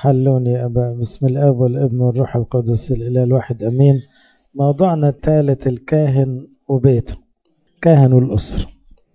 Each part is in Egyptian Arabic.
حلوني يا أبا بسم الآب والابن والروح القدس الإله الواحد أمين موضوعنا الثالث الكاهن وبيته كاهن والأسرة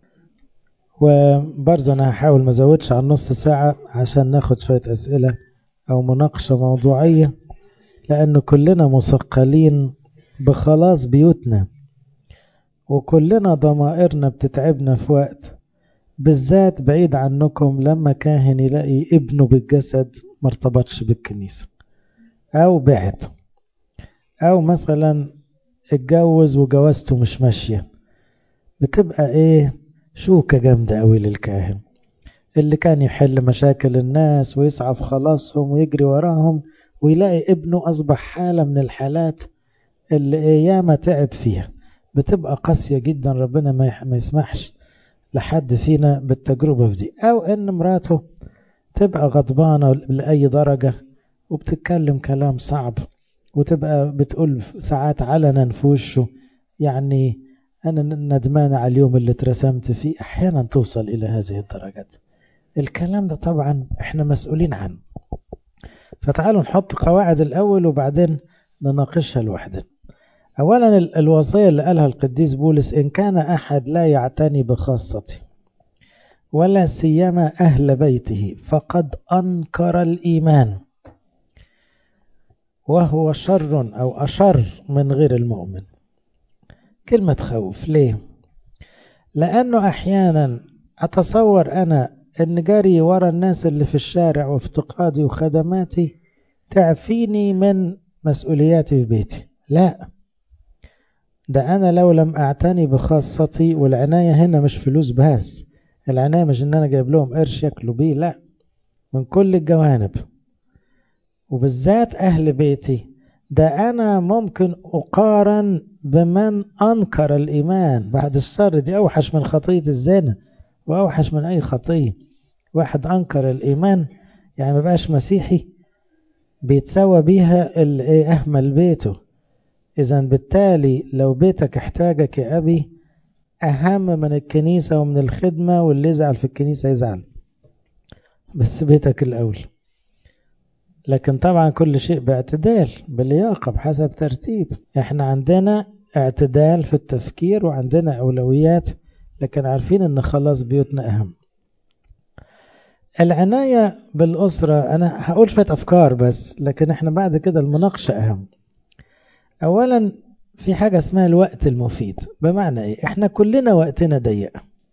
وبرضه أنا هحاول ما أزودش عن نص ساعة عشان ناخد شوية أسئلة أو مناقشة موضوعية لأن كلنا مثقلين بخلاص بيوتنا وكلنا ضمائرنا بتتعبنا في وقت بالذات بعيد عنكم لما كاهن يلاقي ابنه بالجسد ما ارتبطش بالكنيسة أو بعد أو مثلا اتجوز وجوازته مش ماشية بتبقى ايه شوكة جامدة أوي للكاهن اللي كان يحل مشاكل الناس ويسعى في خلاصهم ويجري وراهم ويلاقي ابنه أصبح حالة من الحالات اللي اياما تعب فيها بتبقى قاسية جدا ربنا ما يسمحش لحد فينا بالتجربة في دي أو إن مراته تبقى غضبانة لأي درجة وبتتكلم كلام صعب وتبقى بتقول ساعات علنا في وشه يعني أنا ندمانة على اليوم اللي اترسمت فيه أحيانا توصل إلى هذه الدرجات الكلام ده طبعا احنا مسؤولين عنه فتعالوا نحط قواعد الأول وبعدين نناقشها لوحدنا أولا الوصية اللي قالها القديس بولس إن كان أحد لا يعتني بخاصته ولا سيما أهل بيته فقد أنكر الإيمان وهو شر أو أشر من غير المؤمن كلمة خوف ليه؟ لأنه أحيانا أتصور أنا أن جاري ورا الناس اللي في الشارع وافتقادي وخدماتي تعفيني من مسؤولياتي في بيتي لا ده أنا لو لم أعتني بخاصتي والعناية هنا مش فلوس بس العناية مش إن أنا جايب لهم قرش ياكلوا بيه لا من كل الجوانب وبالذات أهل بيتي ده أنا ممكن أقارن بمن أنكر الإيمان بعد الشر دي أوحش من خطية الزنا وأوحش من أي خطية واحد أنكر الإيمان يعني ما بقاش مسيحي بيتسوى بيها اللي أهمل بيته إذا بالتالي لو بيتك احتاجك يا أبي أهم من الكنيسة ومن الخدمة واللي يزعل في الكنيسة يزعل بس بيتك الأول لكن طبعا كل شيء باعتدال بلياقة بحسب ترتيب احنا عندنا اعتدال في التفكير وعندنا أولويات لكن عارفين ان خلاص بيوتنا أهم العناية بالأسرة أنا هقول شوية أفكار بس لكن احنا بعد كده المناقشة أهم أولا في حاجة اسمها الوقت المفيد بمعنى إيه إحنا كلنا وقتنا ضيق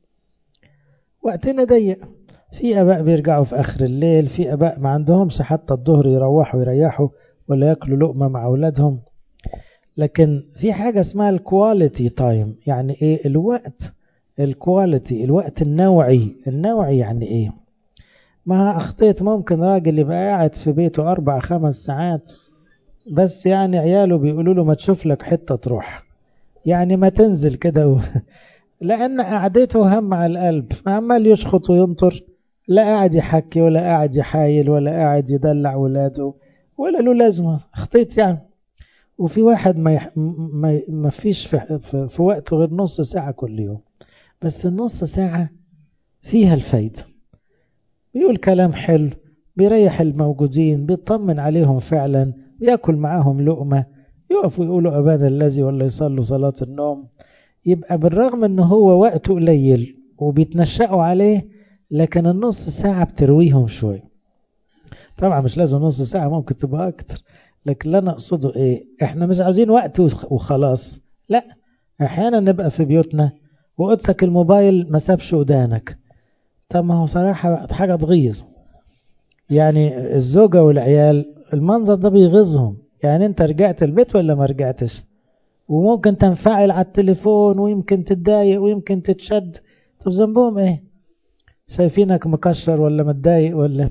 وقتنا ضيق في أباء بيرجعوا في آخر الليل في أباء ما عندهمش حتى الظهر يروحوا يريحوا ولا ياكلوا لقمة مع أولادهم لكن في حاجة اسمها الكواليتي تايم يعني إيه الوقت الكواليتي الوقت النوعي النوعي يعني إيه ما أخطيت ممكن راجل يبقى قاعد في بيته أربع خمس ساعات بس يعني عياله بيقولوا له ما تشوف لك حتة تروح يعني ما تنزل كده و... لأن قعدته هم على القلب عمال يشخط وينطر لا قاعد يحكي ولا قاعد يحايل ولا قاعد يدلع ولاده ولا له لازمة خطيت يعني وفي واحد ما, يح... ما... ما فيش في... في... في وقته غير نص ساعة كل يوم بس النص ساعة فيها الفايدة بيقول كلام حلو بيريح الموجودين بيطمن عليهم فعلا ياكل معاهم لقمة يقفوا يقولوا أبانا الذي ولا يصلوا صلاة النوم يبقى بالرغم ان هو وقته قليل وبيتنشأوا عليه لكن النص ساعة بترويهم شوية طبعا مش لازم نص ساعة ممكن تبقى أكتر لكن اللي أنا أقصده إيه إحنا مش عاوزين وقت وخلاص لا أحيانا نبقى في بيوتنا وقدسك الموبايل ما سابش ودانك طب ما هو صراحة حاجة تغيظ يعني الزوجة والعيال المنظر ده بيغيظهم يعني انت رجعت البيت ولا ما رجعتش وممكن تنفعل على التليفون ويمكن تتضايق ويمكن تتشد طب ذنبهم ايه شايفينك مكشر ولا متضايق ولا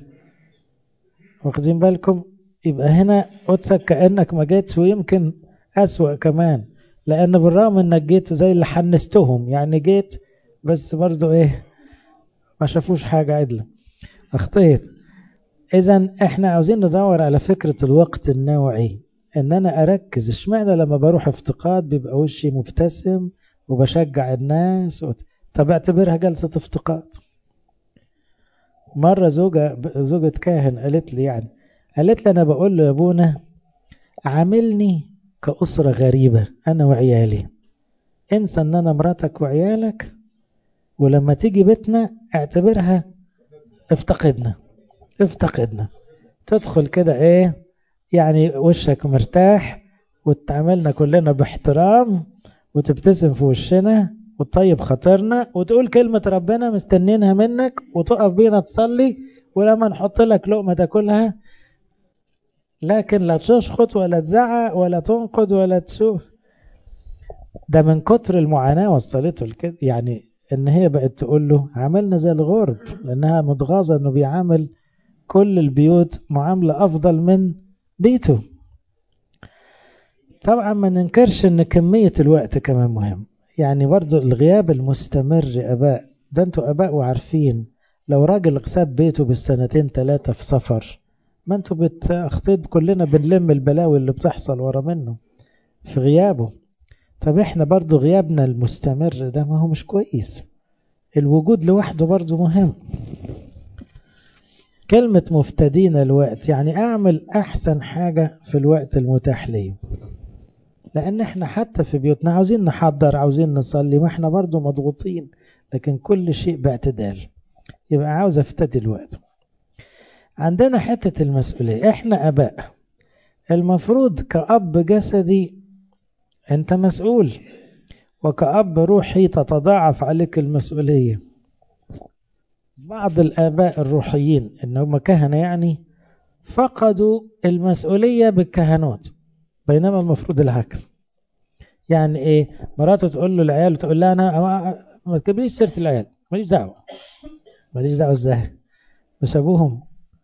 واخدين بالكم يبقى هنا قدسك كأنك ما جيتش ويمكن أسوأ كمان لأن بالرغم انك جيت زي اللي حنستهم يعني جيت بس برضو ايه ما شافوش حاجة عدلة اخطيت اذا احنا عاوزين ندور على فكرة الوقت النوعي ان انا اركز اشمعنى لما بروح افتقاد بيبقى وشي مبتسم وبشجع الناس وت... طب اعتبرها جلسة افتقاد مرة زوجة زوجة كاهن قالت لي يعني قالت لي أنا بقول له يا أبونا عاملني كأسرة غريبة أنا وعيالي انسى أن أنا مراتك وعيالك ولما تيجي بيتنا اعتبرها افتقدنا افتقدنا تدخل كده ايه يعني وشك مرتاح وتعاملنا كلنا باحترام وتبتسم في وشنا وتطيب خاطرنا وتقول كلمة ربنا مستنينها منك وتقف بينا تصلي ولما نحط لك لقمة تاكلها لكن لا تشخط ولا تزعق ولا تنقد ولا تشوف ده من كتر المعاناة وصلته لكده يعني ان هي بقت تقول له عملنا زي الغرب لانها متغاظة انه بيعامل كل البيوت معاملة افضل من بيته طبعا ما ننكرش ان كمية الوقت كمان مهم يعني برضو الغياب المستمر اباء ده انتوا اباء وعارفين لو راجل ساب بيته بالسنتين ثلاثة في سفر ما انتوا بتخطيب كلنا بنلم البلاوي اللي بتحصل ورا منه في غيابه طب احنا برضو غيابنا المستمر ده ما هو مش كويس الوجود لوحده برضو مهم كلمة مفتدين الوقت يعني اعمل احسن حاجة في الوقت المتاح لي لان احنا حتى في بيوتنا عاوزين نحضر عاوزين نصلي ما احنا برضو مضغوطين لكن كل شيء باعتدال يبقى عاوز افتدي الوقت عندنا حتة المسؤولية احنا اباء المفروض كأب جسدي انت مسؤول وكأب روحي تتضاعف عليك المسؤولية بعض الآباء الروحيين إن هم كهنة يعني فقدوا المسؤولية بالكهنوت بينما المفروض العكس يعني ايه مراته تقول له العيال تقول لها انا ما تجيبليش سيره العيال ماليش دعوه ماليش دعوه ازاي مش ابوهم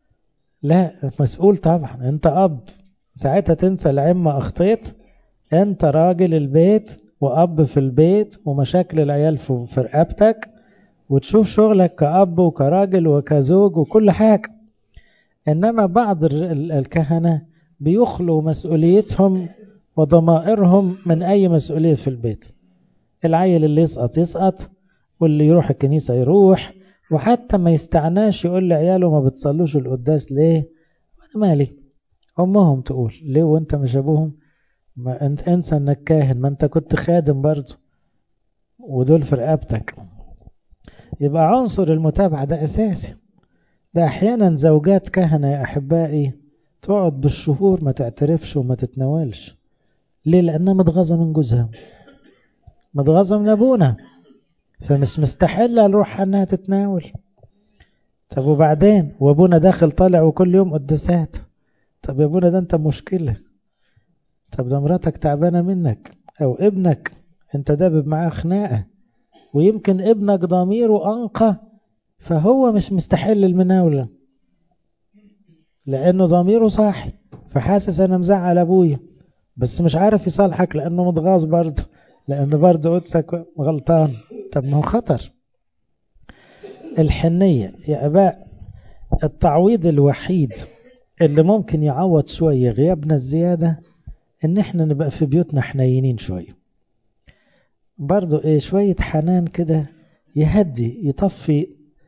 لا مسؤول طبعا انت اب ساعتها تنسى العمة اخطيت انت راجل البيت واب في البيت ومشاكل العيال في رقبتك وتشوف شغلك كأب وكراجل وكزوج وكل حاجة إنما بعض الكهنة بيخلوا مسؤوليتهم وضمائرهم من أي مسؤولية في البيت العيل اللي يسقط يسقط واللي يروح الكنيسة يروح وحتى ما يستعناش يقول لعياله ما بتصلوش القداس ليه أنا مالي أمهم تقول ليه وانت مش أبوهم ما انت انسى انك كاهن ما انت كنت خادم برضه ودول في رقبتك يبقى عنصر المتابعة ده أساسي ده أحيانا زوجات كهنة يا أحبائي تقعد بالشهور ما تعترفش وما تتناولش ليه لأنها متغاظة من جوزها متغاظة من أبونا فمش مستحلة الروح أنها تتناول طب وبعدين وأبونا داخل طالع وكل يوم قداسات طب يا أبونا ده أنت مشكلة طب ده مراتك تعبانة منك أو ابنك أنت دابب معاه خناقة ويمكن ابنك ضميره أنقى فهو مش مستحل المناولة لأنه ضميره صاحي فحاسس أنا مزعل أبويا بس مش عارف يصالحك لأنه متغاظ برضه لأن برضه قدسك غلطان طب ما هو خطر الحنية يا أباء التعويض الوحيد اللي ممكن يعوض شوية غيابنا الزيادة إن إحنا نبقى في بيوتنا حنينين شوية برضو إيه شوية حنان كده يهدي يطفي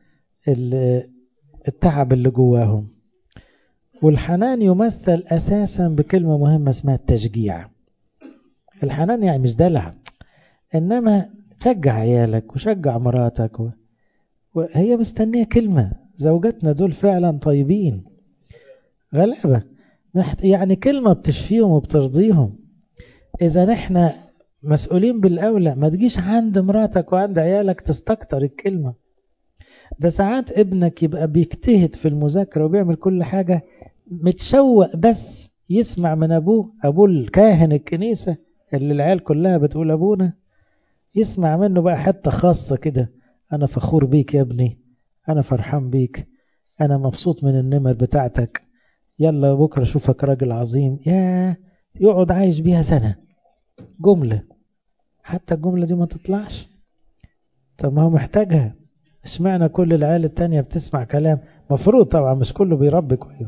التعب اللي جواهم والحنان يمثل أساسا بكلمة مهمة اسمها التشجيع الحنان يعني مش دلع إنما تشجع عيالك وشجع مراتك و... وهي مستنية كلمة زوجاتنا دول فعلا طيبين غلابة يعني كلمة بتشفيهم وبترضيهم إذا نحن مسؤولين بالأولى ما تجيش عند مراتك وعند عيالك تستكتر الكلمة ده ساعات ابنك يبقى بيجتهد في المذاكرة وبيعمل كل حاجة متشوق بس يسمع من أبوه أبوه الكاهن الكنيسة اللي العيال كلها بتقول أبونا يسمع منه بقى حتة خاصة كده أنا فخور بيك يا ابني أنا فرحان بيك أنا مبسوط من النمر بتاعتك يلا بكرة أشوفك راجل عظيم يا يقعد عايش بيها سنة جملة حتى الجملة دي ما تطلعش طب ما هو محتاجها اشمعنى كل العيال التانية بتسمع كلام مفروض طبعا مش كله بيربي كويس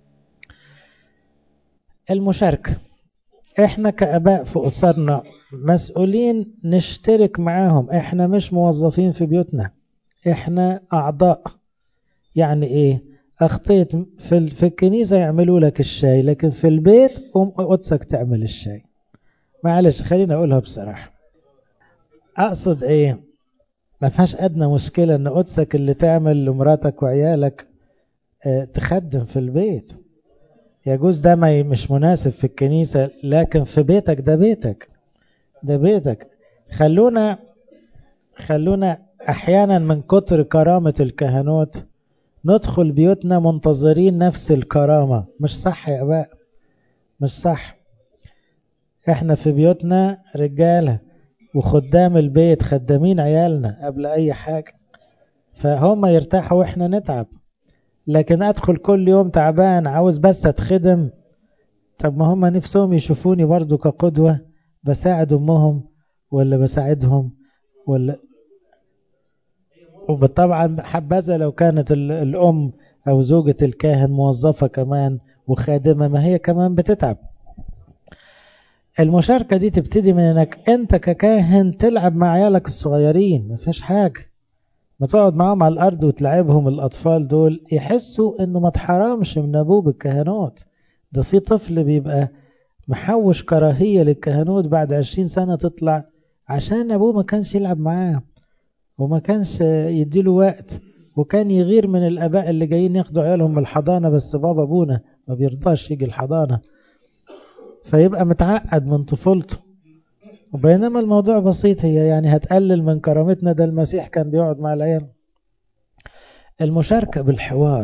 المشاركة احنا كأباء في أسرنا مسؤولين نشترك معاهم احنا مش موظفين في بيوتنا احنا أعضاء يعني ايه أخطيت في, في الكنيسة يعملوا لك الشاي لكن في البيت أم قدسك تعمل الشاي معلش خليني أقولها بصراحة أقصد إيه ما فيهاش أدنى مشكلة أن قدسك اللي تعمل لمراتك وعيالك اه تخدم في البيت يجوز ده ما مش مناسب في الكنيسة لكن في بيتك ده بيتك ده بيتك خلونا خلونا أحيانا من كتر كرامة الكهنوت ندخل بيوتنا منتظرين نفس الكرامة مش صح يا أباء مش صح احنا في بيوتنا رجالة وخدام البيت خدامين عيالنا قبل أي حاجة فهم يرتاحوا واحنا نتعب لكن أدخل كل يوم تعبان عاوز بس أتخدم طب ما هم نفسهم يشوفوني برضو كقدوة بساعد أمهم ولا بساعدهم ولا وطبعا حبذا لو كانت الأم أو زوجة الكاهن موظفة كمان وخادمة ما هي كمان بتتعب المشاركة دي تبتدي من انك انت ككاهن تلعب مع عيالك الصغيرين ما فيش حاجة ما تقعد معاهم على الارض وتلعبهم الاطفال دول يحسوا انه ما اتحرمش من ابوه بالكهنوت ده في طفل بيبقى محوش كراهية للكهنوت بعد عشرين سنة تطلع عشان ابوه ما كانش يلعب معاه وما كانش يديله وقت وكان يغير من الاباء اللي جايين ياخدوا عيالهم من الحضانة بس بابا ابونا ما بيرضاش يجي الحضانة فيبقى متعقد من طفولته وبينما الموضوع بسيط هي يعني هتقلل من كرامتنا ده المسيح كان بيقعد مع العيال المشاركة بالحوار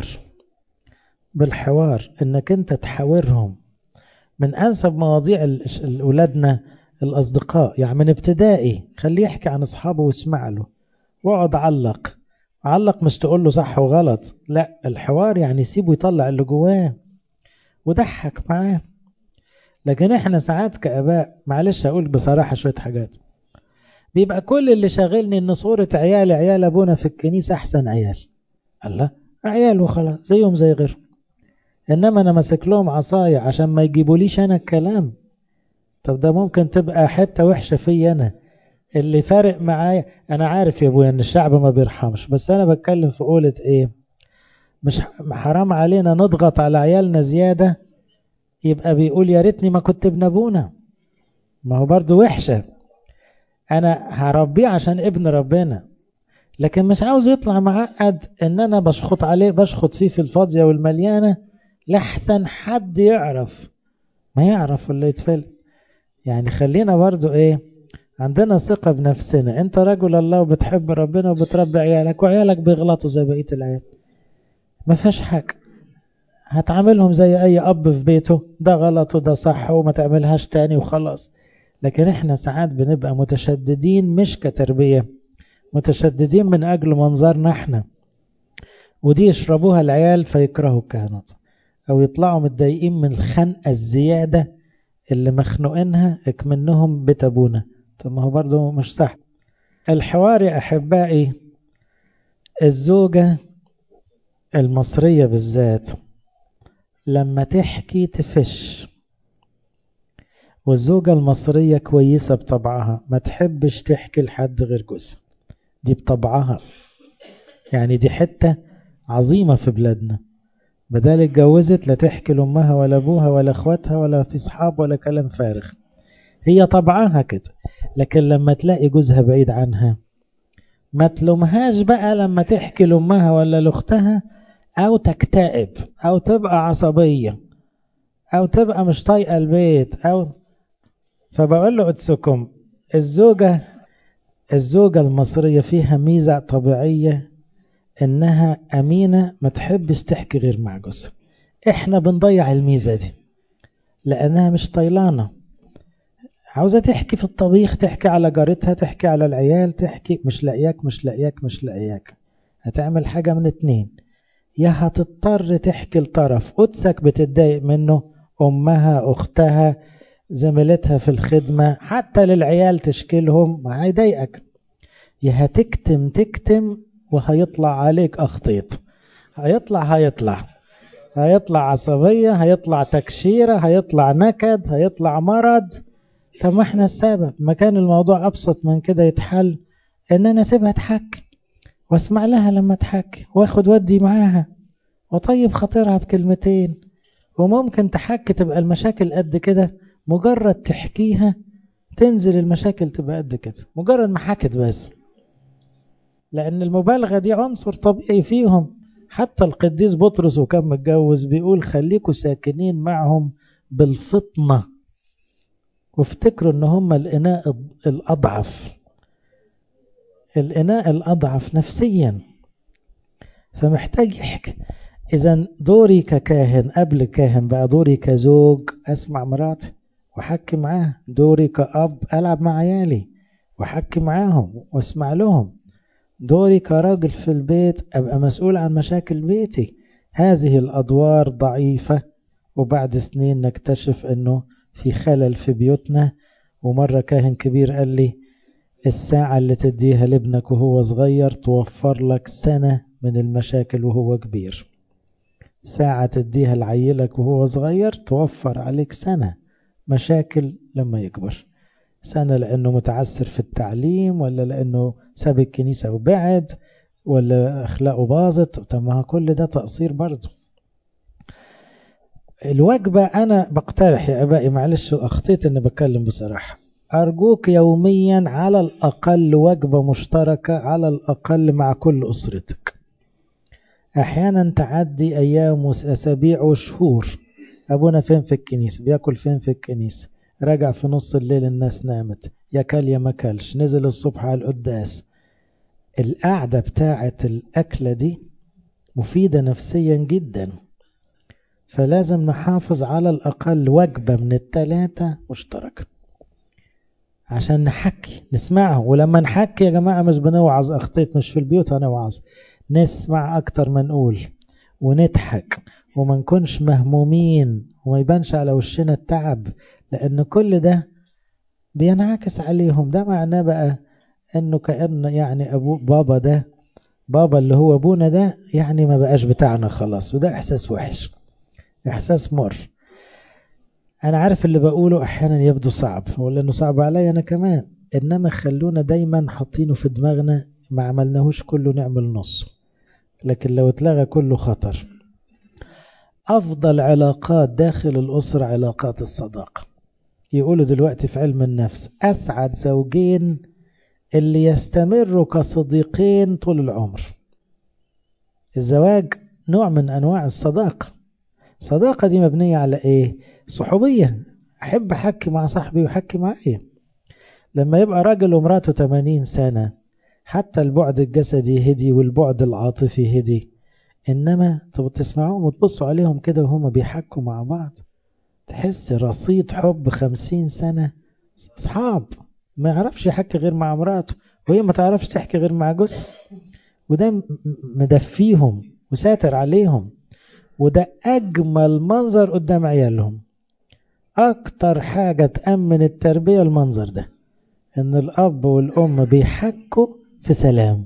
بالحوار انك انت تحاورهم من انسب مواضيع اولادنا الاصدقاء يعني من ابتدائي خليه يحكي عن اصحابه واسمع له واقعد علق علق مش تقول له صح وغلط لا الحوار يعني سيبه يطلع اللي جواه وضحك معاه لكن احنا ساعات كاباء معلش اقول بصراحه شويه حاجات بيبقى كل اللي شاغلني ان صوره عيالي عيال ابونا في الكنيسه احسن عيال الله عيال وخلاص زيهم زي غيرهم انما انا ماسك لهم عصايه عشان ما يجيبوليش انا الكلام طب ده ممكن تبقى حته وحشه فيا انا اللي فارق معايا انا عارف يا ابويا ان الشعب ما بيرحمش بس انا بتكلم في قولة ايه مش حرام علينا نضغط على عيالنا زياده يبقى بيقول يا ريتني ما كنت ابن ابونا ما هو برضو وحشة انا هربيه عشان ابن ربنا لكن مش عاوز يطلع معقد ان انا بشخط عليه بشخط فيه في الفاضية والمليانة لحسن حد يعرف ما يعرف ولا يتفل يعني خلينا برضو ايه عندنا ثقة بنفسنا انت رجل الله وبتحب ربنا وبتربي عيالك وعيالك بيغلطوا زي بقية العيال ما فيهاش حاجة هتعاملهم زي اي اب في بيته ده غلط وده صح وما تعملهاش تاني وخلاص لكن احنا ساعات بنبقى متشددين مش كتربية متشددين من اجل منظرنا احنا ودي يشربوها العيال فيكرهوا الكهنوت او يطلعوا متضايقين من الخنقة الزيادة اللي مخنوقينها اكمنهم بتابونا طب ما هو برضه مش صح الحوار يا احبائي الزوجة المصرية بالذات لما تحكي تفش والزوجة المصرية كويسة بطبعها ما تحبش تحكي لحد غير جوزها دي بطبعها يعني دي حتة عظيمة في بلادنا بدل اتجوزت لا تحكي لأمها ولا أبوها ولا أخواتها ولا في صحاب ولا كلام فارغ هي طبعها كده لكن لما تلاقي جوزها بعيد عنها ما تلومهاش بقى لما تحكي لأمها ولا لأختها أو تكتئب أو تبقى عصبية أو تبقى مش طايقة البيت أو فبقول له أتسكم الزوجة الزوجة المصرية فيها ميزة طبيعية إنها أمينة ما تحبش تحكي غير مع جوزها إحنا بنضيع الميزة دي لأنها مش طيلانة عاوزة تحكي في الطبيخ تحكي على جارتها تحكي على العيال تحكي مش لاقياك مش لاقياك مش لاقياك هتعمل حاجة من اتنين يا هتضطر تحكي لطرف قدسك بتتضايق منه أمها أختها زميلتها في الخدمة حتى للعيال تشكيلهم ما هيضايقك يا هتكتم تكتم وهيطلع عليك أخطيط هيطلع هيطلع هيطلع عصبية هيطلع تكشيرة هيطلع نكد هيطلع مرض طب ما احنا السبب ما كان الموضوع أبسط من كده يتحل إن أنا أسيبها تحكي واسمع لها لما تحكي واخد ودي معاها وطيب خاطرها بكلمتين وممكن تحكي تبقى المشاكل قد كده مجرد تحكيها تنزل المشاكل تبقى قد كده مجرد ما حكت بس لأن المبالغة دي عنصر طبيعي فيهم حتى القديس بطرس وكان متجوز بيقول خليكوا ساكنين معهم بالفطنة وافتكروا ان هم الإناء الأضعف الإناء الأضعف نفسيا فمحتاج يحكي إذا دوري ككاهن قبل كاهن بقى دوري كزوج أسمع مراتي وحكي معاها دوري كأب ألعب مع عيالي وحكي معاهم واسمع لهم دوري كراجل في البيت أبقى مسؤول عن مشاكل بيتي هذه الأدوار ضعيفة وبعد سنين نكتشف أنه في خلل في بيوتنا ومرة كاهن كبير قال لي الساعة اللي تديها لابنك وهو صغير توفر لك سنة من المشاكل وهو كبير ساعة تديها لعيلك وهو صغير توفر عليك سنة مشاكل لما يكبر سنة لأنه متعسر في التعليم ولا لأنه ساب الكنيسة وبعد ولا أخلاقه باظت طب ما كل ده تقصير برضه الوجبة أنا بقترح يا أبائي معلش أخطيت أني بتكلم بصراحة أرجوك يوميا على الأقل وجبة مشتركة على الأقل مع كل أسرتك أحيانا تعدي أيام وأسابيع وشهور أبونا فين في الكنيسة بياكل فين في الكنيسة رجع في نص الليل الناس نامت يا كل يا ما كلش نزل الصبح على القداس القعدة بتاعة الأكلة دي مفيدة نفسيا جدا فلازم نحافظ على الأقل وجبة من التلاتة مشتركة عشان نحكي نسمعه ولما نحكي يا جماعة مش بنوعظ أخطيت مش في البيوت هنوعظ نسمع أكتر ما نقول ونضحك وما نكونش مهمومين وما يبانش على وشنا التعب لأن كل ده بينعكس عليهم ده معناه بقى أنه كأن يعني أبو بابا ده بابا اللي هو أبونا ده يعني ما بقاش بتاعنا خلاص وده إحساس وحش إحساس مر أنا عارف اللي بقوله أحيانا يبدو صعب ولا أنه صعب عليا أنا كمان إنما خلونا دايما حاطينه في دماغنا ما عملناهوش كله نعمل نص لكن لو اتلغى كله خطر أفضل علاقات داخل الأسرة علاقات الصداقة يقولوا دلوقتي في علم النفس أسعد زوجين اللي يستمروا كصديقين طول العمر الزواج نوع من أنواع الصداقة الصداقة دي مبنية على إيه صحوبية أحب أحكي مع صاحبي ويحكي معايا لما يبقى راجل ومراته 80 سنة حتى البعد الجسدي هدي والبعد العاطفي هدي إنما تسمعوهم وتبصوا عليهم كده وهم بيحكوا مع بعض تحس رصيد حب خمسين سنة أصحاب ما يعرفش يحكي غير مع مراته وهي ما تعرفش تحكي غير مع جوزها وده مدفيهم وساتر عليهم وده أجمل منظر قدام عيالهم أكتر حاجة تأمن التربية المنظر ده إن الأب والأم بيحكوا في سلام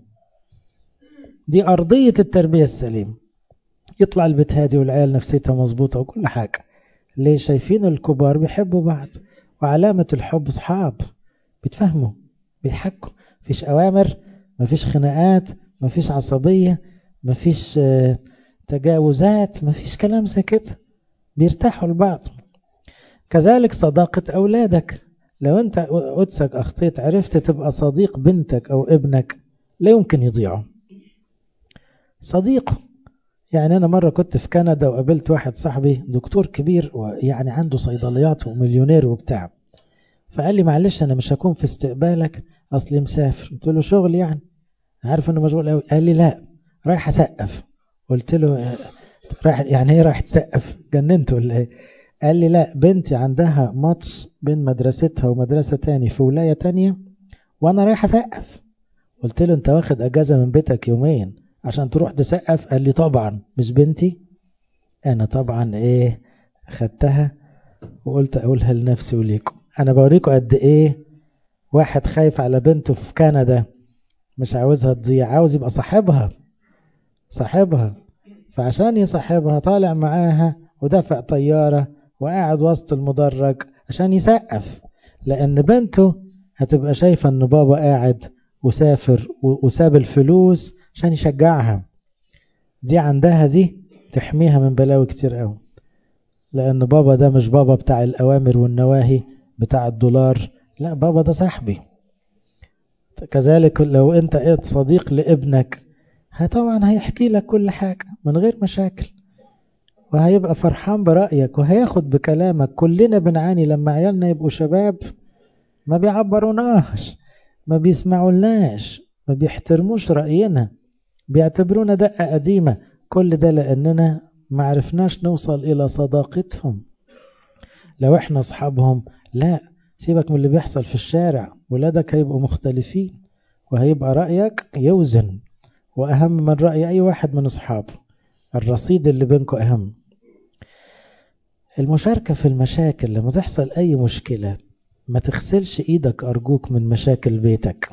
دي أرضية التربية السليم يطلع البيت هادي والعيال نفسيتها مظبوطة وكل حاجة ليه شايفين الكبار بيحبوا بعض وعلامة الحب صحاب بيتفهموا بيحكوا مفيش أوامر مفيش خناقات مفيش عصبية مفيش تجاوزات مفيش كلام زي كده بيرتاحوا لبعض كذلك صداقة أولادك لو أنت قدسك أخطيت عرفت تبقى صديق بنتك أو ابنك لا يمكن يضيعوا صديقه يعني أنا مرة كنت في كندا وقابلت واحد صاحبي دكتور كبير ويعني عنده صيدليات ومليونير وبتاع فقال لي معلش أنا مش هكون في استقبالك أصلي مسافر قلت له شغل يعني عارف أنه مشغول قوي قال لي لا رايح أسقف قلت له رايح يعني ايه رايح تسقف جننت ولا ايه قال لي لا بنتي عندها ماتش بين مدرستها ومدرسة تاني في ولاية تانية وانا رايح اسقف قلت له انت واخد اجازة من بيتك يومين عشان تروح تسقف قال لي طبعا مش بنتي انا طبعا ايه خدتها وقلت اقولها لنفسي وليكم انا بوريكم قد ايه واحد خايف على بنته في كندا مش عاوزها تضيع عاوز يبقى صاحبها صاحبها فعشان يصاحبها طالع معاها ودافع طيارة وقاعد وسط المدرج عشان يسقف لأن بنته هتبقى شايفة أن بابا قاعد وسافر وساب الفلوس عشان يشجعها دي عندها دي تحميها من بلاوي كتير قوي لأن بابا ده مش بابا بتاع الأوامر والنواهي بتاع الدولار لا بابا ده صاحبي كذلك لو انت صديق لابنك طبعا هيحكي لك كل حاجة من غير مشاكل وهيبقى فرحان برأيك وهياخد بكلامك كلنا بنعاني لما عيالنا يبقوا شباب ما بيعبروناش ما بيسمعولناش ما بيحترموش رأينا بيعتبرونا دقة قديمة كل ده لأننا ما عرفناش نوصل إلى صداقتهم لو احنا أصحابهم لا سيبك من اللي بيحصل في الشارع ولادك هيبقوا مختلفين وهيبقى رأيك يوزن وأهم من رأي أي واحد من أصحابه الرصيد اللي بينكم أهم المشاركة في المشاكل لما تحصل أي مشكلة ما تغسلش إيدك أرجوك من مشاكل بيتك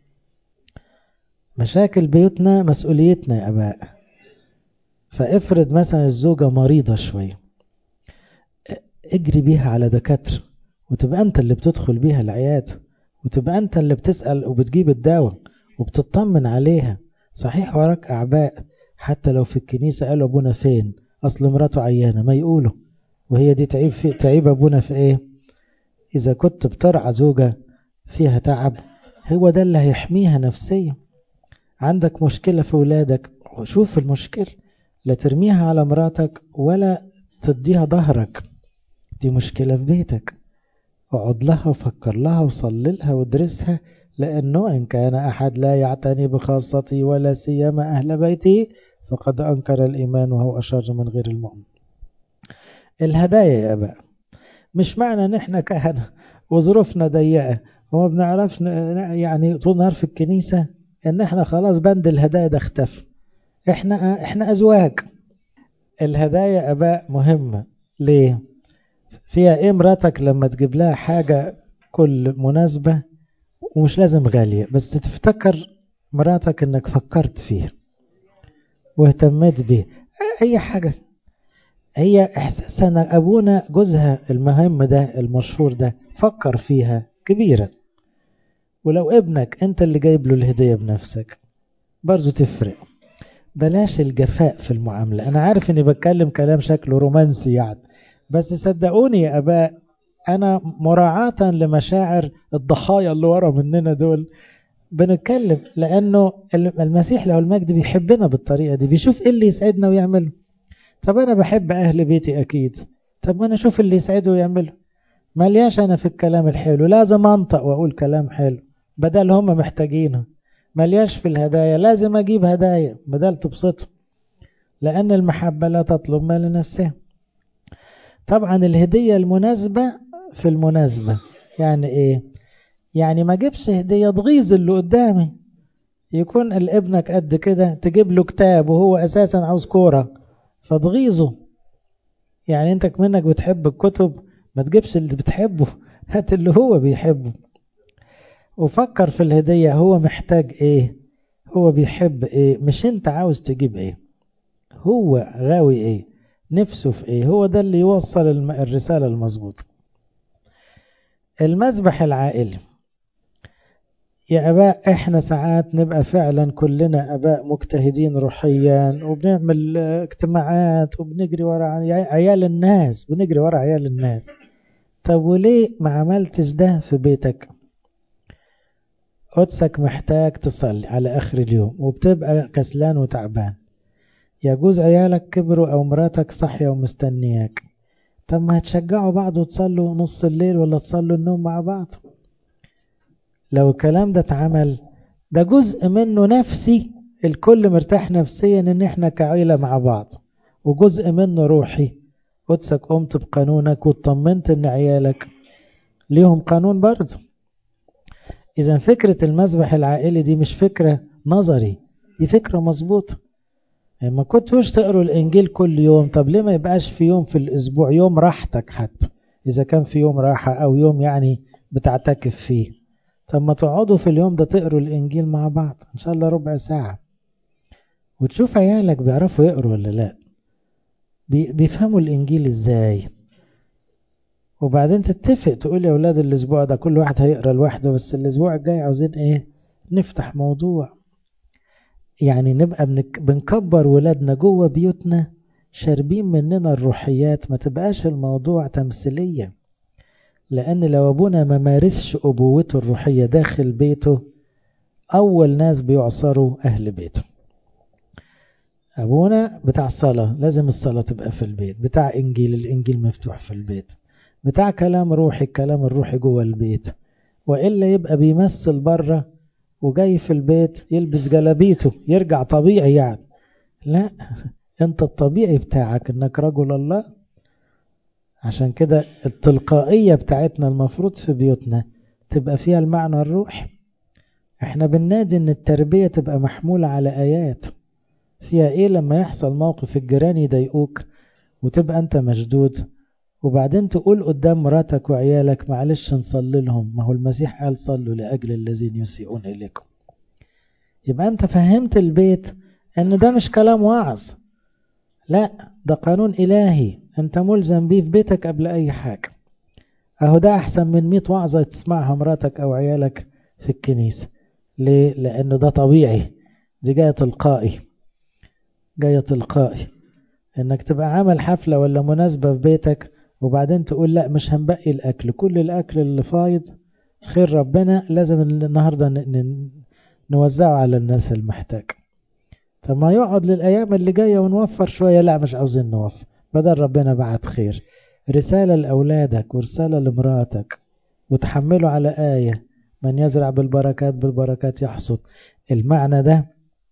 مشاكل بيوتنا مسؤوليتنا يا أباء فافرض مثلا الزوجة مريضة شوية اجري بيها على دكاترة وتبقى أنت اللي بتدخل بيها العيادة وتبقى أنت اللي بتسأل وبتجيب الدواء وبتطمن عليها صحيح وراك أعباء حتى لو في الكنيسة قالوا أبونا فين أصل مراته عيانة ما يقولوا وهي دي تعيب, في تعيب أبونا في إيه إذا كنت بترعى زوجة فيها تعب هو ده اللي هيحميها نفسيا عندك مشكلة في ولادك وشوف المشكلة لا ترميها على مراتك ولا تديها ظهرك دي مشكلة في بيتك اقعد لها وفكر لها وصلي لها وادرسها لأنه إن كان أحد لا يعتني بخاصتي ولا سيما أهل بيتي فقد أنكر الإيمان وهو أشر من غير المؤمن الهدايا يا أباء مش معنى ان احنا كهنة وظروفنا ضيقة وما بنعرفش يعني طول نهار في الكنيسة ان احنا خلاص بند الهدايا ده اختفى احنا احنا ازواج الهدايا اباء مهمة ليه فيها ايه مراتك لما تجيب لها حاجة كل مناسبة ومش لازم غالية بس تفتكر مراتك انك فكرت فيها واهتميت بيها اي حاجة هي احساسها ان ابونا جوزها المهم ده المشهور ده فكر فيها كبيرة ولو ابنك انت اللي جايب له الهدية بنفسك برضو تفرق بلاش الجفاء في المعاملة انا عارف اني بتكلم كلام شكله رومانسي يعني بس صدقوني يا اباء انا مراعاة لمشاعر الضحايا اللي ورا مننا دول بنتكلم لانه المسيح له المجد بيحبنا بالطريقة دي بيشوف ايه اللي يسعدنا ويعمله طب انا بحب اهل بيتي اكيد طب ما انا اشوف اللي يسعده ويعمله ملياش انا في الكلام الحلو لازم انطق واقول كلام حلو بدل هم محتاجينه ملياش في الهدايا لازم اجيب هدايا بدل تبسطهم لان المحبة لا تطلب ما لنفسها طبعا الهدية المناسبة في المناسبة يعني ايه يعني ما جيبش هدية تغيظ اللي قدامي يكون الابنك قد كده تجيب له كتاب وهو اساسا عاوز كوره فتغيظه يعني انت منك بتحب الكتب ما تجيبش اللي بتحبه هات اللي هو بيحبه وفكر في الهدية هو محتاج ايه هو بيحب ايه مش انت عاوز تجيب ايه هو غاوي ايه نفسه في ايه هو ده اللي يوصل الرسالة المظبوطة المذبح العائلي يا أباء إحنا ساعات نبقى فعلا كلنا أباء مجتهدين روحيا وبنعمل اجتماعات وبنجري ورا عيال الناس بنجري ورا عيال الناس طب وليه ما عملتش ده في بيتك قدسك محتاج تصلي على آخر اليوم وبتبقى كسلان وتعبان يجوز عيالك كبروا أو مراتك صحية ومستنياك طب ما هتشجعوا بعض وتصلوا نص الليل ولا تصلوا النوم مع بعض لو الكلام ده اتعمل ده جزء منه نفسي الكل مرتاح نفسيا ان احنا كعيلة مع بعض وجزء منه روحي قدسك قمت بقانونك واطمنت ان عيالك ليهم قانون برضه اذا فكرة المذبح العائلي دي مش فكرة نظري دي فكرة مظبوطة يعني ما كنتوش تقروا الانجيل كل يوم طب ليه ما يبقاش في يوم في الاسبوع يوم راحتك حتى اذا كان في يوم راحة او يوم يعني بتعتكف فيه طب ما تقعدوا في اليوم ده تقروا الإنجيل مع بعض إن شاء الله ربع ساعة وتشوف عيالك بيعرفوا يقروا ولا لا بيفهموا الإنجيل إزاي وبعدين تتفق تقول يا أولاد الأسبوع ده كل واحد هيقرأ لوحده بس الأسبوع الجاي عاوزين إيه نفتح موضوع يعني نبقى بنكبر ولادنا جوه بيوتنا شاربين مننا الروحيات ما تبقاش الموضوع تمثيلية لأن لو أبونا ما مارسش أبوته الروحية داخل بيته أول ناس بيعصروا أهل بيته أبونا بتاع صلاة لازم الصلاة تبقى في البيت بتاع إنجيل الإنجيل مفتوح في البيت بتاع كلام روحي الكلام الروحي جوه البيت وإلا يبقى بيمثل بره وجاي في البيت يلبس جلابيته يرجع طبيعي يعني لا انت الطبيعي بتاعك انك رجل الله عشان كده التلقائية بتاعتنا المفروض في بيوتنا تبقى فيها المعنى الروحي احنا بننادي ان التربية تبقى محمولة على ايات فيها ايه لما يحصل موقف الجيران يضايقوك وتبقى انت مشدود وبعدين تقول قدام مراتك وعيالك معلش نصلي لهم ما هو المسيح قال صلوا لأجل الذين يسيئون إليكم يبقى أنت فهمت البيت أن ده مش كلام واعظ لا ده قانون إلهي أنت ملزم بيه في بيتك قبل أي حاجة أهو ده أحسن من مئة وعظة تسمعها مراتك أو عيالك في الكنيسة ليه؟ لأنه ده طبيعي دي جاية تلقائي جاية تلقائي انك تبقى عامل حفلة ولا مناسبة في بيتك وبعدين تقول لا مش هنبقي الاكل كل الاكل اللي فايض خير ربنا لازم النهاردة نوزعه على الناس المحتاج طب ما يقعد للايام اللي جاية ونوفر شوية لا مش عاوزين نوفر بدل ربنا بعت خير رسالة لأولادك ورسالة لمراتك وتحملوا على آية من يزرع بالبركات بالبركات يحصد المعنى ده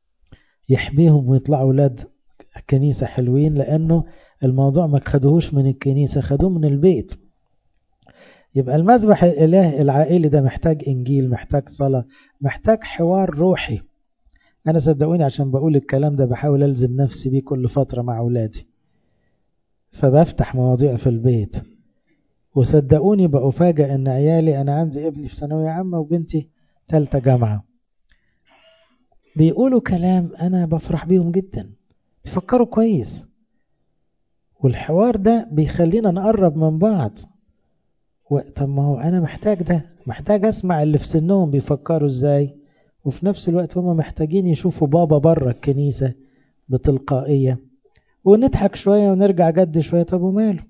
يحميهم ويطلعوا أولاد الكنيسة حلوين لأنه الموضوع ما خدوهوش من الكنيسة خدوه من البيت يبقى المذبح الإله العائلي ده محتاج إنجيل محتاج صلاة محتاج حوار روحي أنا صدقوني عشان بقول الكلام ده بحاول ألزم نفسي بيه كل فترة مع أولادي فبفتح مواضيع في البيت وصدقوني بأفاجأ أن عيالي أنا عندي ابني في ثانوية عامة وبنتي ثالثة جامعة بيقولوا كلام أنا بفرح بيهم جدا بيفكروا كويس والحوار ده بيخلينا نقرب من بعض طب ما هو أنا محتاج ده محتاج أسمع اللي في سنهم بيفكروا إزاي وفي نفس الوقت هم محتاجين يشوفوا بابا بره الكنيسة بتلقائية ونضحك شوية ونرجع جد شوية طب وماله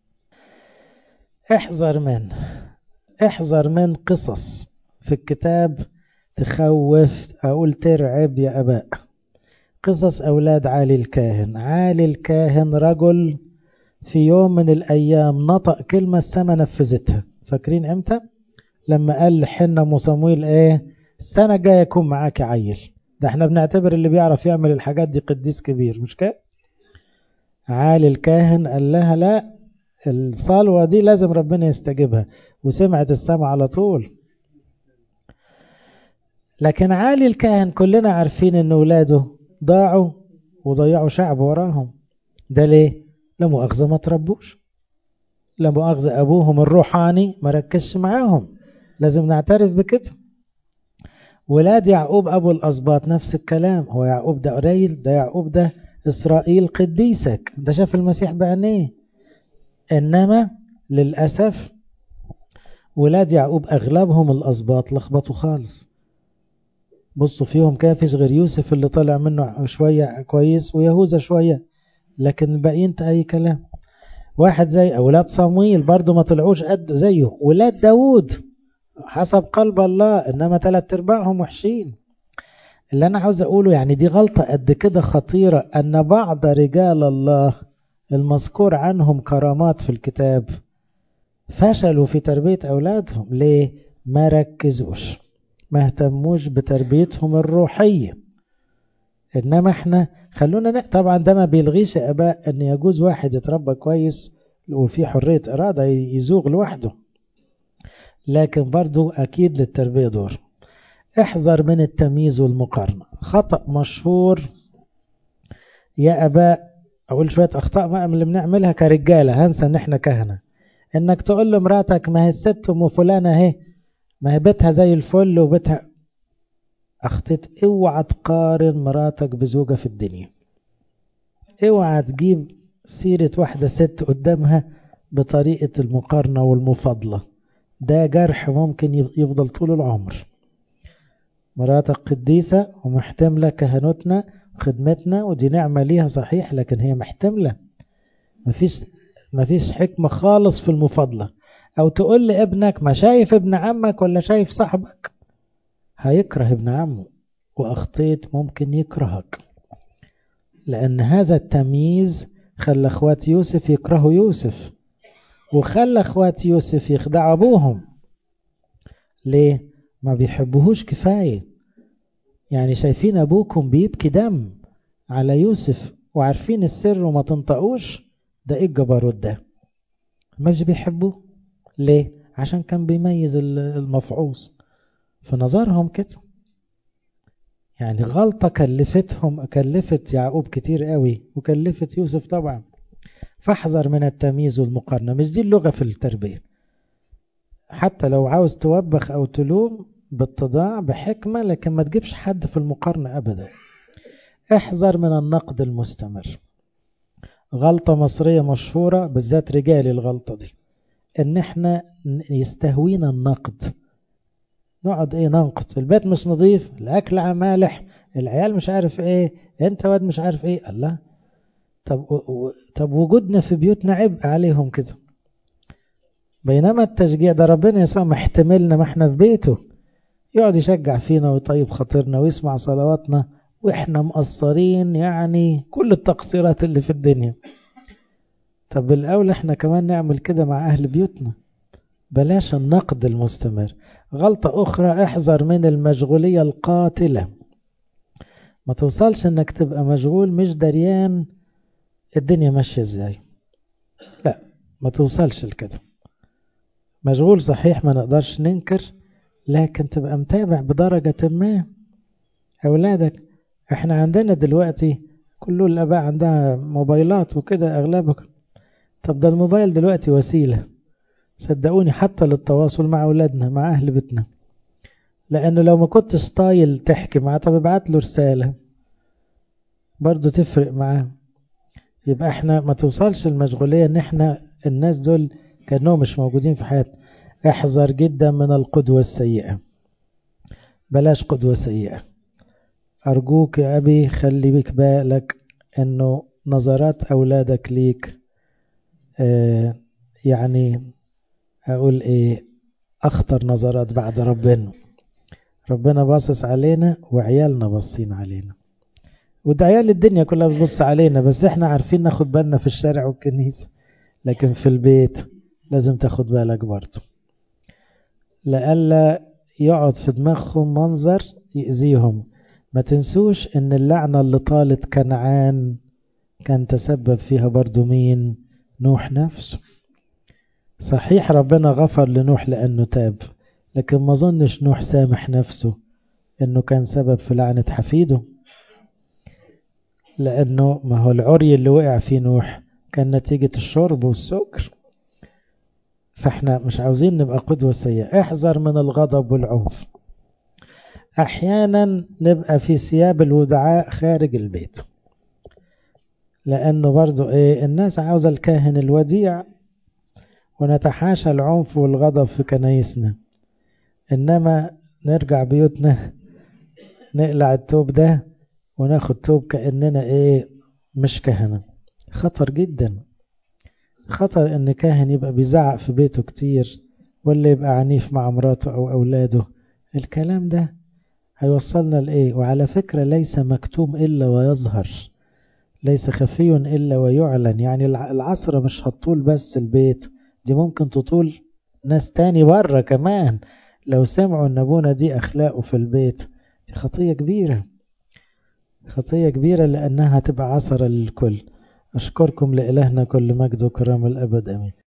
احذر من احذر من قصص في الكتاب تخوف أقول ترعب يا أباء قصص أولاد عالي الكاهن عالي الكاهن رجل في يوم من الأيام نطق كلمة السما نفذتها فاكرين امتى لما قال لحنا مصمويل ايه السنة الجاية يكون معاك عيل ده احنا بنعتبر اللي بيعرف يعمل الحاجات دي قديس كبير مش كده عالي الكاهن قال لها لا الصلوة دي لازم ربنا يستجيبها وسمعت السماء على طول لكن عالي الكاهن كلنا عارفين ان ولاده ضاعوا وضيعوا شعب وراهم ده ليه لا مؤاخذة ما تربوش لا مؤاخذة أبوهم الروحاني ما ركزش معاهم لازم نعترف بكده ولاد يعقوب أبو الأسباط نفس الكلام هو يعقوب ده قليل ده يعقوب ده إسرائيل قديسك ده شاف المسيح بعينيه إنما للأسف ولاد يعقوب أغلبهم الأسباط لخبطوا خالص بصوا فيهم كافش غير يوسف اللي طلع منه شوية كويس ويهوذا شوية لكن الباقيين أي كلام واحد زي أولاد صمويل برضو ما طلعوش قد زيه ولاد داود حسب قلب الله إنما ثلاث أرباعهم وحشين اللي أنا عاوز أقوله يعني دي غلطة قد كده خطيرة أن بعض رجال الله المذكور عنهم كرامات في الكتاب فشلوا في تربية أولادهم ليه؟ ما ركزوش ما اهتموش بتربيتهم الروحية إنما احنا خلونا ن... طبعا ده ما بيلغيش أباء أن يجوز واحد يتربى كويس وفي حرية إرادة يزوغ لوحده لكن برضو أكيد للتربية دور احذر من التمييز والمقارنة خطأ مشهور يا أباء أقول شوية أخطاء بقى من اللي بنعملها كرجالة هنسى إن إحنا كهنة إنك تقول لمراتك ما هي الست أم فلانة أهي ما هي بيتها زي الفل وبيتها أخطيت اوعى تقارن مراتك بزوجة في الدنيا اوعى تجيب سيرة واحدة ست قدامها بطريقة المقارنة والمفاضلة ده جرح ممكن يفضل طول العمر مراتك قديسة ومحتملة كهنوتنا خدمتنا ودي نعمة ليها صحيح لكن هي محتملة مفيش مفيش حكمة خالص في المفاضلة أو تقول لابنك ما شايف ابن عمك ولا شايف صاحبك هيكره ابن عمه وأخطيت ممكن يكرهك لأن هذا التمييز خلى أخوات يوسف يكرهوا يوسف وخلى أخوات يوسف يخدعوا أبوهم ليه؟ ما بيحبوهوش كفاية يعني شايفين أبوكم بيبكي دم على يوسف وعارفين السر وما تنطقوش ده إيه الجبروت ده مش بيحبوه ليه؟ عشان كان بيميز المفعوص في نظرهم كده يعني غلطة كلفتهم كلفت يعقوب كتير قوي وكلفت يوسف طبعا فاحذر من التمييز والمقارنة مش دي اللغة في التربية حتى لو عاوز توبخ أو تلوم باتضاع بحكمة لكن ما تجيبش حد في المقارنة أبدا احذر من النقد المستمر غلطة مصرية مشهورة بالذات رجالي الغلطة دي ان احنا يستهوينا النقد نقعد ايه ننقد البيت مش نظيف الاكل مالح العيال مش عارف ايه انت واد مش عارف ايه الله طب و... طب وجودنا في بيوتنا عبء عليهم كده بينما التشجيع ده ربنا يسوع محتملنا ما احنا في بيته يقعد يشجع فينا ويطيب خاطرنا ويسمع صلواتنا واحنا مقصرين يعني كل التقصيرات اللي في الدنيا طب بالأولى احنا كمان نعمل كده مع أهل بيوتنا بلاش النقد المستمر غلطة أخرى احذر من المشغولية القاتلة ما توصلش انك تبقى مشغول مش دريان الدنيا ماشية ازاي لا ما توصلش لكده مشغول صحيح ما نقدرش ننكر لكن تبقى متابع بدرجة ما أولادك احنا عندنا دلوقتي كل الآباء عندها موبايلات وكده أغلبك طب ده الموبايل دلوقتي وسيلة صدقوني حتى للتواصل مع أولادنا مع أهل بيتنا لأنه لو ما كنتش طايل تحكي معاه طب ابعت له رسالة برضه تفرق معاه يبقى احنا ما توصلش المشغولية ان احنا الناس دول كأنهم مش موجودين في حياتنا احذر جدا من القدوة السيئة بلاش قدوة سيئة أرجوك يا أبي خلي بك بالك أنه نظرات أولادك ليك آه يعني أقول إيه أخطر نظرات بعد ربنا ربنا باصص علينا وعيالنا باصين علينا وده عيال الدنيا كلها بتبص علينا بس احنا عارفين ناخد بالنا في الشارع والكنيسة لكن في البيت لازم تاخد بالك برضه لألا يقعد في دماغهم منظر يأذيهم ما تنسوش ان اللعنة اللي طالت كنعان كان تسبب فيها برضو مين نوح نفسه صحيح ربنا غفر لنوح لأنه تاب لكن ما ظنش نوح سامح نفسه انه كان سبب في لعنة حفيده لأنه ما هو العري اللي وقع فيه نوح كان نتيجة الشرب والسكر فاحنا مش عاوزين نبقى قدوة سيئة احذر من الغضب والعنف احيانا نبقى في ثياب الودعاء خارج البيت لانه برضو ايه الناس عاوزة الكاهن الوديع ونتحاشى العنف والغضب في كنايسنا انما نرجع بيوتنا نقلع التوب ده وناخد توب كأننا ايه مش كهنة خطر جدا خطر ان كاهن يبقى بيزعق في بيته كتير ولا يبقى عنيف مع مراته او اولاده الكلام ده هيوصلنا لإيه وعلى فكرة ليس مكتوم إلا ويظهر ليس خفي إلا ويعلن يعني العصر مش هتطول بس البيت دي ممكن تطول ناس تاني بره كمان لو سمعوا ان ابونا دي اخلاقه في البيت دي خطية كبيرة خطية كبيرة لانها تبقى عصرة للكل اشكركم لإلهنا كل مجد وكرام الابد امين